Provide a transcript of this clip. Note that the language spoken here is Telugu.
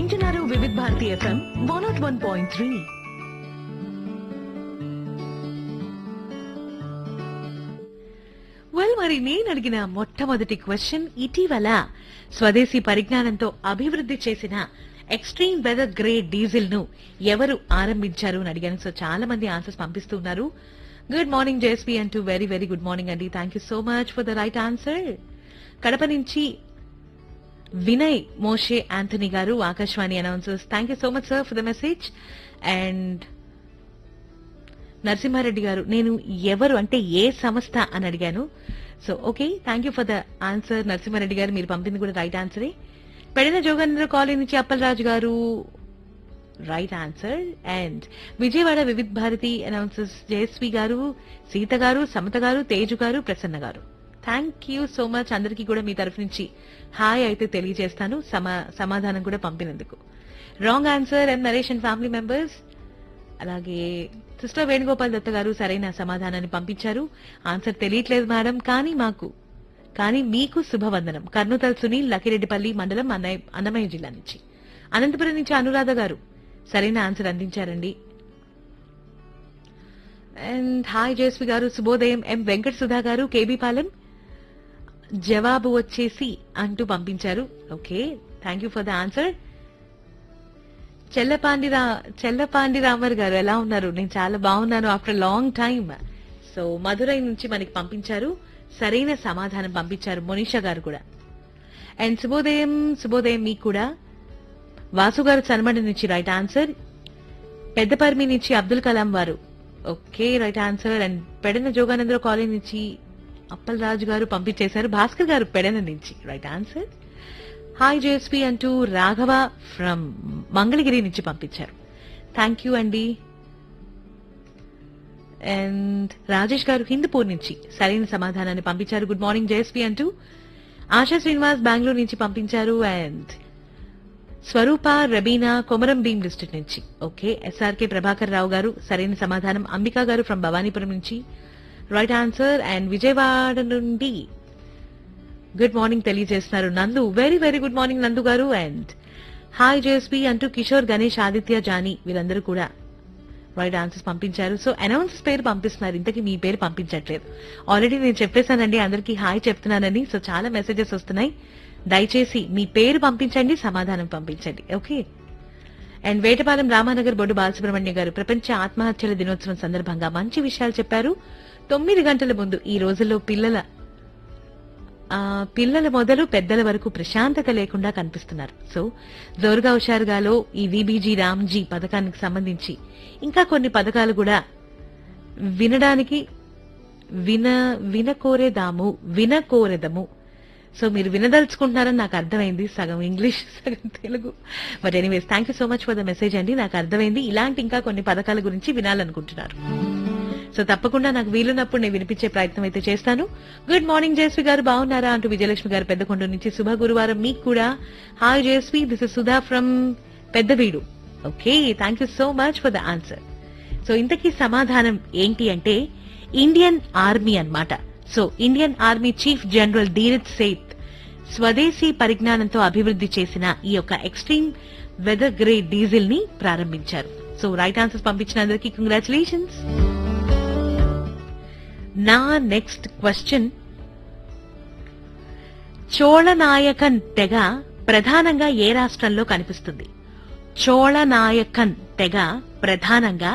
వింటున్నారు Vividh Bharati FM one naught one point three well మరి నేను అడిగిన మొట్టమొదటి క్వశ్చన్ ఇటీవల స్వదేశీ పరిజ్ఞానంతో అభివృద్ధి చేసిన ఎక్స్ట్రీమ్ వెదర్ గ్రేడ్ డీజిల్ ను ఎవరు ఆరంభించారు అని అడిగాను సో చాలా మంది ఆన్సర్స్ పంపిస్తున్నారు గుడ్ మార్నింగ్ జేఎస్పీ అంటూ వెరీ వెరీ గుడ్ మార్నింగ్ అండి thank you so much for the right answer Kadapa నుంచి వినయ్ మోషే ఆంథనీ గారు Akashvani announcers thank you so much sir for the message and Narasimhareddy గారు నేను ఎవరు అంటే ఏ సంస్థ అని అడిగాను so okay thank you for the answer Narasimhareddy గారు మీరు పంపింది కూడా రైట్ ఆన్సరే పెడిన జోగేంద్ర కాలనీ నుంచి అప్పలరాజు గారు right answer and Vijayawada Vividh Bharati announcers Jayasri గారు సీత గారు సమత గారు తేజు గారు ప్రసన్న గారు థ్యాంక్ యూ సో మచ్ అందరికీ కూడా మీ తరఫు నుంచి హాయ్ అయితే తెలియజేస్తాను సమా సమాధానం కూడా పంపినందుకు wrong answer and Naresh and family members అలాగే సిస్టర్ వేణుగోపాల్ దత్త గారు సరైన సమాధానాన్ని పంపించారు ఆన్సర్ తెలియట్లేదు మేడం కానీ మాకు కానీ మీకు శుభవందనం కర్నూతల్ సునీల్ లకిరెడ్డిపల్లి మండలం అన్నయ్య అన్నమయ్య జిల్లా నుంచి అనంతపురం నుంచి అనురాధ గారు సరైన ఆన్సర్ అందించారండి అండ్ హాయ్ జయశ్రీ గారు శుభోదయం ఎం వెంకట సుధా గారు కేబీ పాలెం జవాబు వచ్చేసి అంటూ పంపించారు okay thank you for the answer Chellapandi రా చెల్లపాండి రామర్ గారు ఎలా ఉన్నారు నేను చాలా బాగున్నాను after long time so Madurai నుంచి మనకి పంపించారు సరైన సమాధానం పంపించారు మోనిషా గారు కూడా అండ్ శుభోదయం శుభోదయం మీకు కూడా వాసు గారు చనమడి నుంచి రైట్ ఆన్సర్ పెద్దపర్మి నుంచి అబ్దుల్ కలాం వారు okay right answer and Pedana జోగానంద్ర కాలేజ్ నుంచి అప్పల్ రాజు గారు పంపించేశారు భాస్కర్ గారు పెడన నుంచి రైట్ ఆన్సర్ హాయ్ జేఎస్పీ అంటూ రాఘవ ఫ్రమ్ మంగళగిరి నుంచి పంపించారు థ్యాంక్ యూ అండి అండ్ రాజేష్ గారు హిందూపూర్ నుంచి సరైన సమాధానాన్ని పంపించారు గుడ్ మార్నింగ్ జేఎస్పీ అంటూ ఆశా శ్రీనివాస్ బెంగళూరు నుంచి పంపించారు అండ్ స్వరూప రబీనా కొమరం భీం డిస్ట్రిక్ట్ నుంచి ఓకే ఎస్ఆర్కే ప్రభాకర్ రావు గారు సరైన సమాధానం అంబికా గారు ఫ్రమ్ భవానీపురం నుంచి రైట్ ఆన్సర్ అండ్ విజయవాడ నుండి గుడ్ మార్నింగ్ తెలియజేస్తున్నారు నందు వెరీ వెరీ గుడ్ మార్నింగ్ నందు గారు అండ్ హాయ్ జేఎస్పీ అంటూ కిషోర్ గణేష్ ఆదిత్య జానీ వీరందరూ కూడా రైట్ ఆన్సర్స్ పంపించారు సో అనౌన్స్ పేరు పంపిస్తున్నారు ఇంతకీ మీ పేరు పంపించట్లేదు ఆల్రెడీ నేను చెప్పేశానండి అందరికీ హాయ్ చెప్తున్నానని సో చాలా మెసేజెస్ వస్తున్నాయి దయచేసి మీ పేరు పంపించండి సమాధానం పంపించండి ఓకే అండ్ వేటపాలెం రామానగర్ బొడ్డు బాలసుబ్రహ్మణ్య గారు ప్రపంచ ఆత్మహత్యల దినోత్సవం సందర్భంగా మంచి విషయాలు చెప్పారు తొమ్మిది గంటల ముందు ఈ రోజుల్లో పిల్లల ఆ, పిల్లల మొదలు పెద్దల వరకు ప్రశాంతత లేకుండా కనిపిస్తున్నారు సో జోరుగా హుషారుగాలో ఈ విబీజీ రామ్జీ పథకానికి సంబంధించి ఇంకా కొన్ని పథకాలు కూడా వినడానికి విన వినకోరేదాము వినకోరెదము సో మీరు వినదలుచుకుంటున్నారని నాకు అర్థమైంది సగం ఇంగ్లీష్ సగం Telugu but anyways thank you so much for the message అండి నాకు అర్థమైంది ఇలాంటి ఇంకా కొన్ని పథకాల గురించి వినాలనుకుంటున్నారు సో తప్పకుండా నాకు వీలున్నప్పుడు నేను వినిపించే ప్రయత్నం అయితే చేస్తాను గుడ్ మార్నింగ్ జయశ్రీ గారు బాగున్నారా అంటూ విజయలక్ష్మి గారు పెద్దకొండ నుంచి శుభ గురువారం మీకు కూడా hi Jayasri this is Sudha from Peddaveedu okay thank you so much for the answer so ఇంతకీ సమాధానం ఏంటి అంటే ఇండియన్ ఆర్మీ అన్నమాట so Indian army chief general Dheeraj Seth స్వదేశీ పరిజ్ఞానంతో అభివృద్ధి చేసిన ఈ యొక్క ఎక్స్ట్రీమ్ వెదర్ గ్రేడ్ డీజిల్ ని ప్రారంభించారు సో రైట్ ఆన్సర్స్ పంపించిన అందరికీ కంగ్రాచులేషన్స్ నా నెక్స్ట్ క్వశ్చన్ చోళనాయకన్ తెగ ప్రధానంగా ఏ రాష్ట్రంలో కనిపిస్తుంది చోళనాయకన్ తెగ ప్రధానంగా